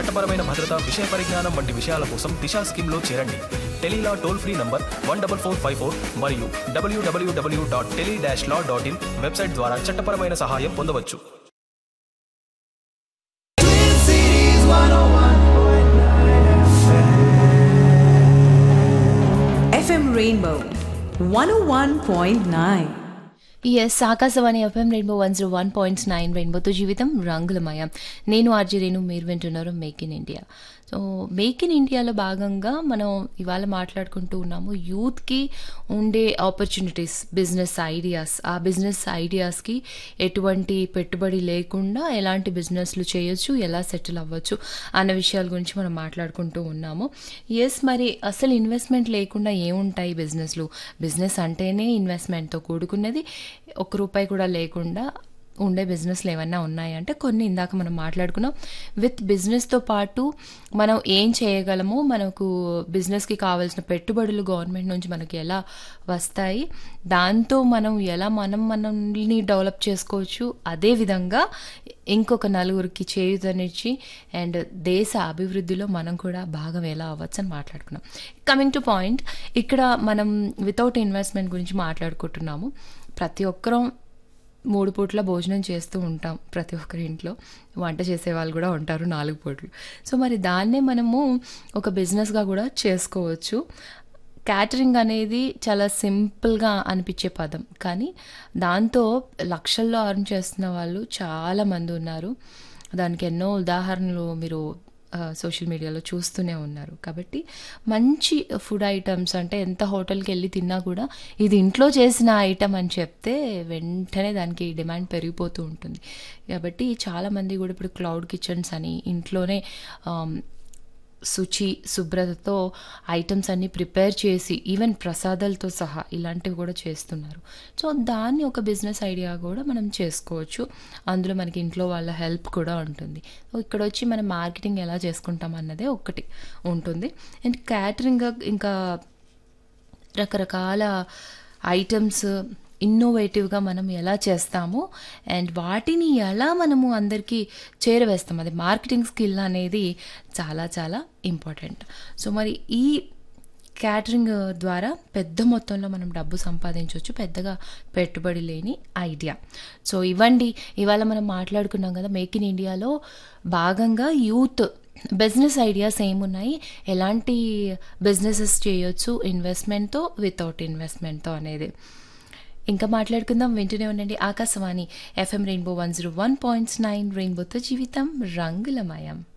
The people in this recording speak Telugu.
చట్టపరమైన భద్రత విషయ పరిజ్ఞానం వంటి విషయాల కోసం దిశా స్కీమ్లో చేరండి Tele Law toll free number one double four five four మరియు WWW dot tele dash law dot in website ద్వారా చట్టపరమైన సహాయం పొందవచ్చు FM Rainbow 101.9. Yes Akashvani FM Rainbow one zero one point nine రెయిన్బోతో జీవితం రంగులమయం నేను ఆర్జీ రేణు మీరు వింటున్నారు make in India so make in ఇండియాలో భాగంగా మనం ఇవాళ మాట్లాడుకుంటూ ఉన్నాము యూత్కి ఉండే ఆపర్చునిటీస్ బిజినెస్ ఐడియాస్ ఆ బిజినెస్ ఐడియాస్కి ఎటువంటి పెట్టుబడి లేకుండా ఎలాంటి బిజినెస్లు చేయొచ్చు ఎలా సెటిల్ అవ్వచ్చు అన్న విషయాల గురించి మనం మాట్లాడుకుంటూ ఉన్నాము ఎస్ మరి అసలు ఇన్వెస్ట్మెంట్ లేకుండా ఏముంటాయి బిజినెస్లు బిజినెస్ అంటేనే ఇన్వెస్ట్మెంట్తో కూడుకున్నది ఒక్క రూపాయి కూడా లేకుండా ఉండే బిజినెస్లు ఏమన్నా ఉన్నాయంటే కొన్ని ఇందాక మనం మాట్లాడుకున్నాం విత్ బిజినెస్తో పాటు మనం ఏం చేయగలమో మనకు బిజినెస్కి కావాల్సిన పెట్టుబడులు గవర్నమెంట్ నుంచి మనకి ఎలా వస్తాయి దాంతో మనం ఎలా మనం మనల్ని డెవలప్ చేసుకోవచ్చు అదేవిధంగా ఇంకొక నలుగురికి చేయుతనిచ్చి అండ్ దేశ అభివృద్ధిలో మనం కూడా భాగం ఎలా అవ్వచ్చు అని మాట్లాడుకున్నాం కమింగ్ టు పాయింట్ ఇక్కడ మనం వితౌట్ ఇన్వెస్ట్మెంట్ గురించి మాట్లాడుకుంటున్నాము ప్రతి ఒక్కరం మూడు పూట్ల భోజనం చేస్తూ ఉంటాం ప్రతి ఒక్కరి ఇంట్లో వంట చేసే వాళ్ళు కూడా ఉంటారు నాలుగు పూట్లు సో మరి దాన్నే మనము ఒక బిజినెస్గా కూడా చేసుకోవచ్చు క్యాటరింగ్ అనేది చాలా సింపుల్గా అనిపించే పదం కానీ దాంతో లక్షల్లో అర్న్ చేస్తున్న వాళ్ళు చాలామంది ఉన్నారు దానికి ఎన్నో ఉదాహరణలు మీరు సోషల్ మీడియాలో చూస్తూనే ఉన్నారు కాబట్టి మంచి ఫుడ్ ఐటమ్స్ అంటే ఎంత హోటల్కి వెళ్ళి తిన్నా కూడా ఇది ఇంట్లో చేసిన ఐటమ్ అని చెప్తే వెంటనే దానికి డిమాండ్ పెరిగిపోతూ ఉంటుంది కాబట్టి చాలామంది కూడా ఇప్పుడు క్లౌడ్ కిచెన్స్ అని ఇంట్లోనే ఆమ్, శుచి శుభ్రతతో ఐటమ్స్ అన్ని ప్రిపేర్ చేసి ఈవెన్ ప్రసాదాలతో సహా ఇలాంటివి కూడా చేస్తున్నారు సో దాన్ని ఒక బిజినెస్ ఐడియా కూడా మనం చేసుకోవచ్చు అందులో మనకి ఇంట్లో వాళ్ళ హెల్ప్ కూడా ఉంటుంది సో ఇక్కడ వచ్చి మనం మార్కెటింగ్ ఎలా చేసుకుంటాం అన్నదే ఒకటి ఉంటుంది అండ్ క్యాటరింగ్ ఇంకా రకరకాల ఐటమ్స్ ఇన్నోవేటివ్గా మనం ఎలా చేస్తామో అండ్ వాటిని ఎలా మనము అందరికీ చేరవేస్తాం అది మార్కెటింగ్ స్కిల్ అనేది చాలా చాలా ఇంపార్టెంట్ సో మరి ఈ క్యాటరింగ్ ద్వారా పెద్ద మొత్తంలో మనం డబ్బు సంపాదించవచ్చు పెద్దగా పెట్టుబడి లేని ఐడియా సో ఇవ్వండి ఇవాళ మనం మాట్లాడుకున్నాం కదా మేక్ ఇన్ ఇండియాలో భాగంగా యూత్ బిజినెస్ ఐడియాస్ ఏమున్నాయి ఎలాంటి బిజినెసెస్ చేయొచ్చు ఇన్వెస్ట్మెంట్తో వితౌట్ ఇన్వెస్ట్మెంట్తో అనేది ఇంకా మాట్లాడుకుందాం వింటూనే ఉండండి Akashvani FM Rainbow one zero one points nine రెయిన్బోతో జీవితం రంగులమయం